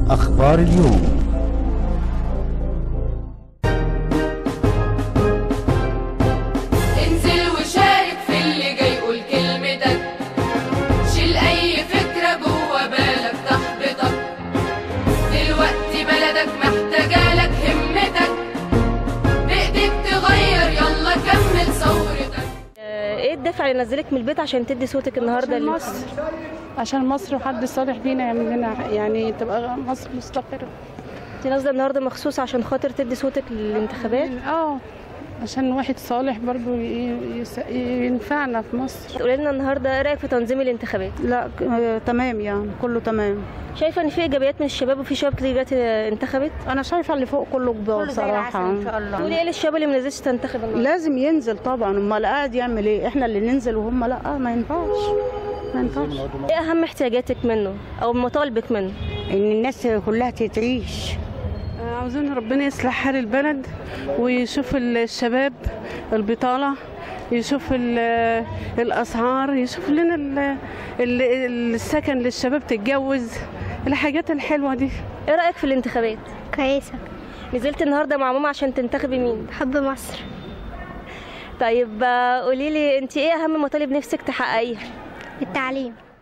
أخبار اليوم انزل وشارك في اللي جاي قول كلمتك شيل اي فكرة جوه بالك تحبطك دلوقتي بلدك محتاجة لك همتك بايديك تغير يلا كمل ثورتك آه، ايه الدافع اللي نزلك من البيت عشان تدي صوتك النهارده عشان لل- مصر عشان مصر وحد صالح بينا يعمل لنا يعني تبقى مصر مستقرة انت نازله النهارده مخصوص عشان خاطر تدي صوتك للانتخابات اه عشان واحد صالح برضو ي- يس- ينفعنا في مصر قولي لنا النهارده ايه رايك في تنظيم الانتخابات لا ك- آه، تمام يعني كله تمام شايفه ان في ايجابيات من الشباب وفي شباب كتير جت انتخبت انا شايفه اللي فوق كله كبار بصراحه تقولي ايه للشباب اللي ما نزلش تنتخب النهارده لازم ينزل طبعا امال قاعد يعمل ايه احنا اللي ننزل وهم لا ما ينفعش ما ينفعش ايه اهم احتياجاتك منه او مطالبك منه ان الناس كلها تتعيش آه، عاوزين ربنا يصلح حال البلد ويشوف الشباب البطالة يشوف ال- الأسعار يشوف لنا ال- ال- السكن للشباب تتجوز الحاجات الحلوة دي ايه رايك في الانتخابات كويسة نزلت النهارده مع ماما عشان تنتخبي مين حب مصر طيب قولي لي انت ايه اهم مطالب نفسك تحققيها التعليم